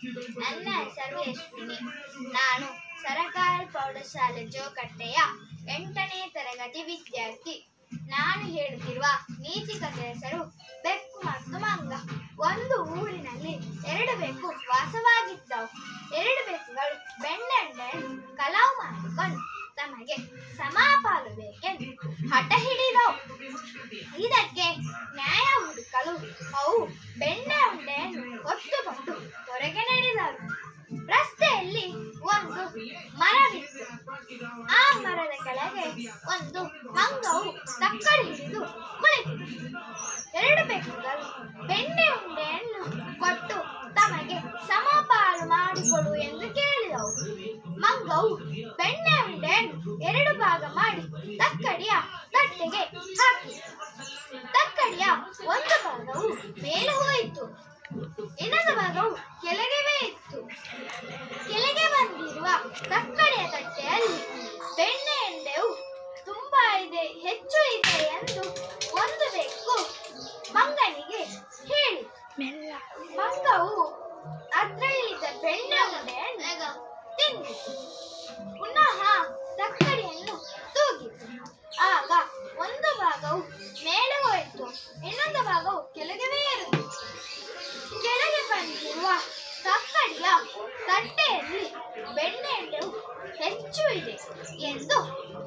ನನ್ನ ಹೆಸರು ಯಶ್ವಿನಿ ನಾನು ಸರಕಾರಿ ಪ್ರೌಢಶಾಲೆ ಜೋಕಟ್ಟೆಯ ಎಂಟನೇ ತರಗತಿ ವಿದ್ಯಾರ್ಥಿ ನಾನು ಹೇಳುತ್ತಿರುವ ನೀತಿ ಕಥೆ ಹೆಸರು ಬೆಕ್ಕು ಮತ್ತು ಮಂಗ ಒಂದು ಊರಿನಲ್ಲಿ ಎರಡು ಬೆಕ್ಕು ವಾಸವಾಗಿದ್ದವು ಎರಡು ಬೆಕ್ಕುಗಳು ಬೆಣ್ಣೆಣ್ಣೆಯನ್ನು ಕಲಾವು ಮಾಡಿಕೊಂಡು ತಮಗೆ ಸಮಾಪಾಲು ಬೇಕೆಂದು ಹಠ ಹಿಡಿದವು ಇದಕ್ಕೆ ನ್ಯಾಯ ಹುಡುಕಲು ಅವು ಬೆಣ್ಣೆ ಉಂಡೆಯನ್ನು ಹೊತ್ತುಕೊಂಡು ಹೊರಗೆ ನಡೆದವು ರಸ್ತೆಯಲ್ಲಿ ಒಂದು ಮರವಿತ್ತು ಆ ಮರದ ಕೆಳಗೆ ಒಂದು ಮಂಗವು ತಕ್ಕಡಿ ಹಿಡಿದು ಕುಳಿತಿತ್ತು ಎರಡು ಬೆಕ್ಕುಗಳು ಬೆಣ್ಣೆ ಉಂಡೆಯನ್ನು ಕೊಟ್ಟು ತಮಗೆ ಸಮಪಾಲು ಮಾಡಿಕೊಡು ಎಂದು ಕೇಳಿದವು ಮಂಗವು ಬೆಣ್ಣೆ ಉಂಡೆಯನ್ನು ಎರಡು ಭಾಗ ಮಾಡಿ ತಕ್ಕಡಿಯ ತಟ್ಟೆಗೆ ಹಾಕಿತು ತಕ್ಕಡಿಯ ಒಂದು ಭಾಗವು ಮೇಲೆ ಹೋಯಿತು ಇನ್ನೊಂದು ಭಾಗವು ಕೆಳಗೆ ಇತ್ತು ಕೆಳಗೆ ಬಂದಿರುವ ತಕ್ಕಡಿಯ ತಟ್ಟೆಯಲ್ಲಿ ಬೆಣ್ಣೆ ಎಣ್ಣೆಯು ತುಂಬಾ ಇದೆ ಹೆಚ್ಚು ಇದೆ ಎಂದು ಒಂದು ಬೆಕ್ಕು ಮಂಗನಿಗೆ ಹೇಳಿ ಮಂಗವು ಅದರಲ್ಲಿದ್ದ ಬೆಣ್ಣೆ ಉಂಡೆಯನ್ನು ತಿಂದಿತು ಪುನಃ ತಕ್ಕಡಿಯನ್ನು ತೂಗಿತು ಆಗ ಒಂದು ಭಾಗವು ಮೇಲೆ ಹೋಯಿತು ಇನ್ನೊಂದು ಭಾಗವು ಕೆಳಗೆ ಏರಿತು ಕೆಳಗೆ ಬಂದಿರುವ ತಕ್ಕಡಿಯ ತಟ್ಟೆಯಲ್ಲಿ ಬೆಣ್ಣೆ ಎಣ್ಣೆಯು ಹೆಚ್ಚು ಇದೆ ಎಂದು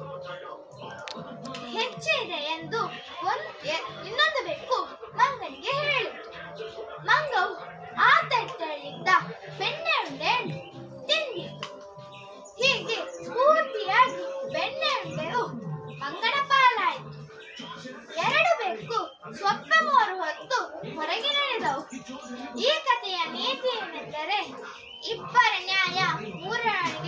ಹೆಚ್ಚಿದೆ ಎಂದು ಒಂದ್ ಎ- ಇನ್ನೊಂದು ಬೆಕ್ಕು ಮಂಗನಿಗೆ ಹೇಳಿತು ಮಂಗವು ಆ ತಟ್ಟೆಯಲ್ಲಿದ್ದ ಬೆಣ್ಣೆ ಉಂಡೆಯನ್ನು ತಿಂದಿತು ಹೀಗೆ ಪೂರ್ತಿಯಾಗಿ ಬೆಣ್ಣೆ ಉಂಡೆಯು ಮಂಗನ ಪಾಲಾಯಿತು ಎರಡು ಬೆಕ್ಕು ಸೊಪ್ಪೆ ಮೂರು ಹೊತ್ತು ಹೊರಗೆ ನಡೆದವು ಈ ಕಥೆಯ ನೀತಿ ಏನೆಂದರೆ ಇಬ್ಬರ ನ್ಯಾಯ ಮೂರರ